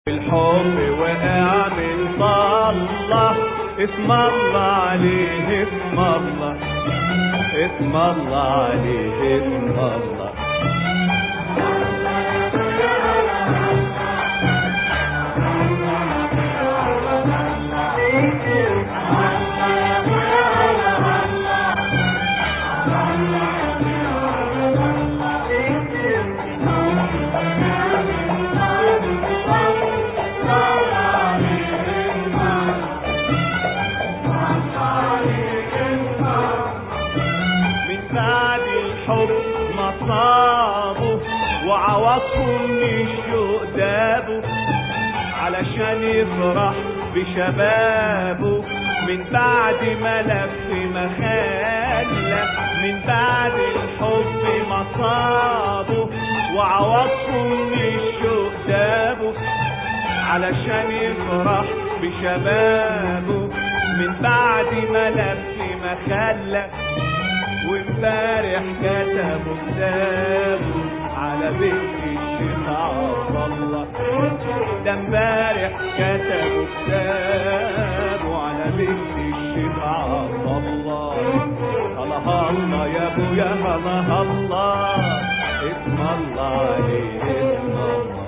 الحب وقع من طلة اسم الله عليه اسم الله اسم الله عليه اسم الله من بعد الحب مصابه وعوضكم من الشوق دابه علشان يفرح بشبابه من بعد ما لف مخلة من بعد الحب مصابه وعوضكم من الشوق دابه علشان يفرح بشبابه من بعد ما لف مخلة وامبارح كتبوا كتابه على بنت الشيخ عبد الله ده امبارح كتبوا كتابه على بنت الشيخ عبد الله الله الله يا ابويا الله الله اسم الله عليه اسم الله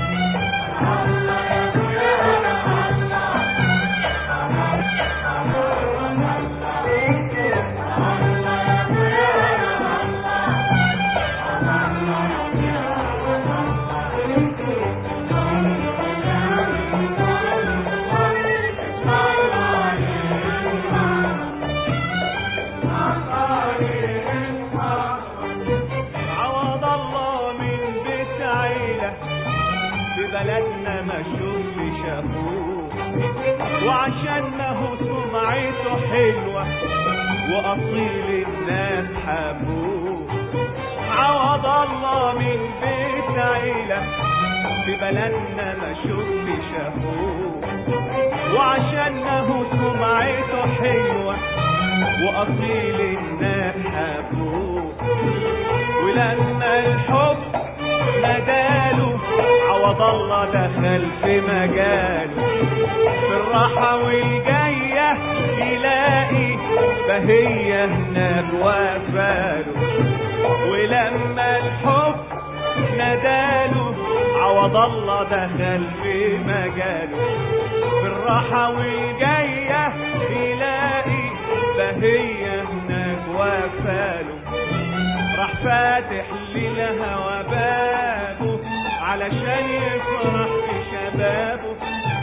عوض الله من بيت عيلة في بلدنا ما شوف شافوه وعشان ما هو سمعته حلوة وأصيل الناس حبوه عوض الله من بيت عيلة في بلدنا ما شوف شافوه وعشان ما هو سمعته حلوة وأصيل الناس حبوه ولما الحب مجاله عوض الله دخل في مجاله في الراحة والجاية يلاقي فهي هناك وفاله ولما الحب نداله عوض الله دخل في مجاله في الراحة والجاية يلاقي فهي هناك وفاله راح فاتح للهوى بابه علشان يفرح بشبابه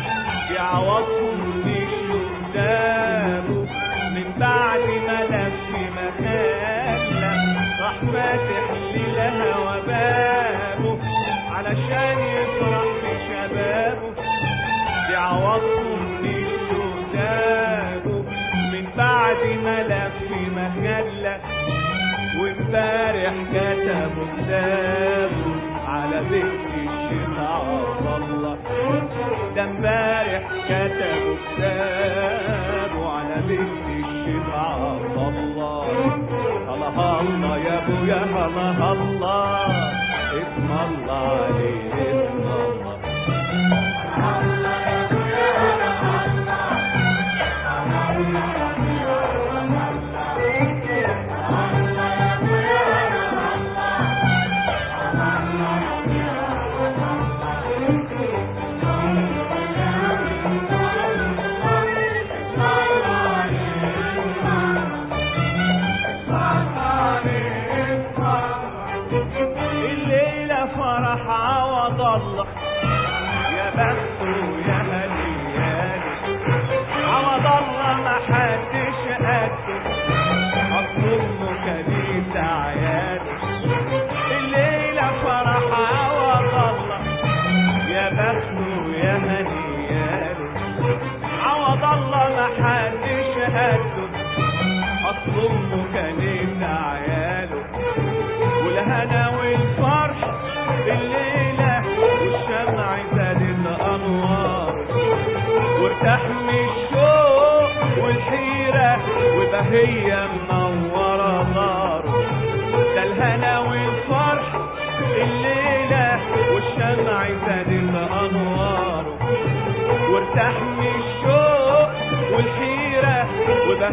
يعوضهم للشوق دابه من بعد ما لف مخلة راح فاتح للهوى بابه علشان يفرح بشبابه يعوضهم للشوق دابه من بعد ما لف مخلة وامبارح كتبوا كتابه على بنت الشيخ عبد الله ده امبارح كتبوا كتابه على بنت الشيخ عبد الله الله الله يا ابويا الله الله اسم الله عليه اسم الله الليلة فرح عوض الله يا بخته يا هنيالي عوض الله ما حدش قده اصل امه كانت عياله الليلة فرح عوض الله يا بخته يا هنيالي عوض الله ما حدش قده اصل امه كانت عياله والهنا والفرح الليلة والشمع زاد الأنوار وارتاح من الشوق والحيرة وبهية منورة داره ده الهنا والفرح الليلة والشمع زاد الأنوار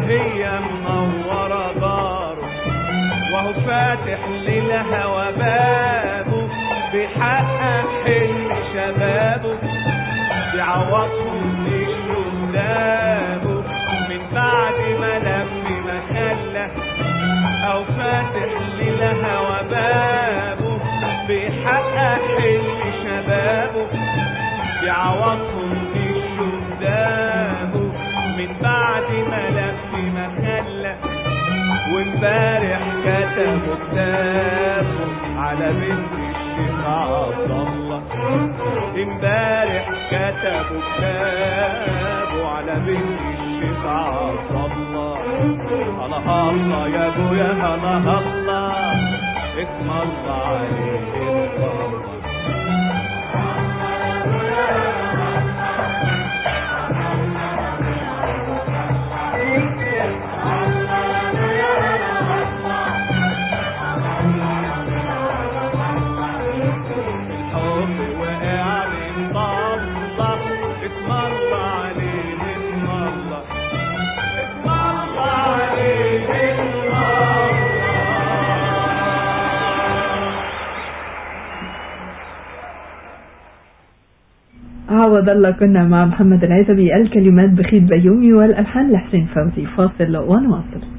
هي منورة داره وهو فاتح للهوى بابه بيحقق حلم شبابه بيعوضهم للشوق دابه من بعد ما لف ما خلى او فاتح للهوى بابه بيحقق حلم شبابه بيعوضهم للشوق دابه من بعد ما لف ما خلى وامبارح كتبوا كتابه على بنت الشيخ عبد الله امبارح كتبوا كتابه على بنت الشيخ عبد الله الله الله يا ابويا الله الله اسم الله عليه اسم الله الحب وقع من طلة اسم الله عليه اسم الله اسم الله عليه اسم الله عوض الله كنا مع محمد العزبي الكلمات بخيت بيومي والألحان لحسين فوزي فاصل ونواصل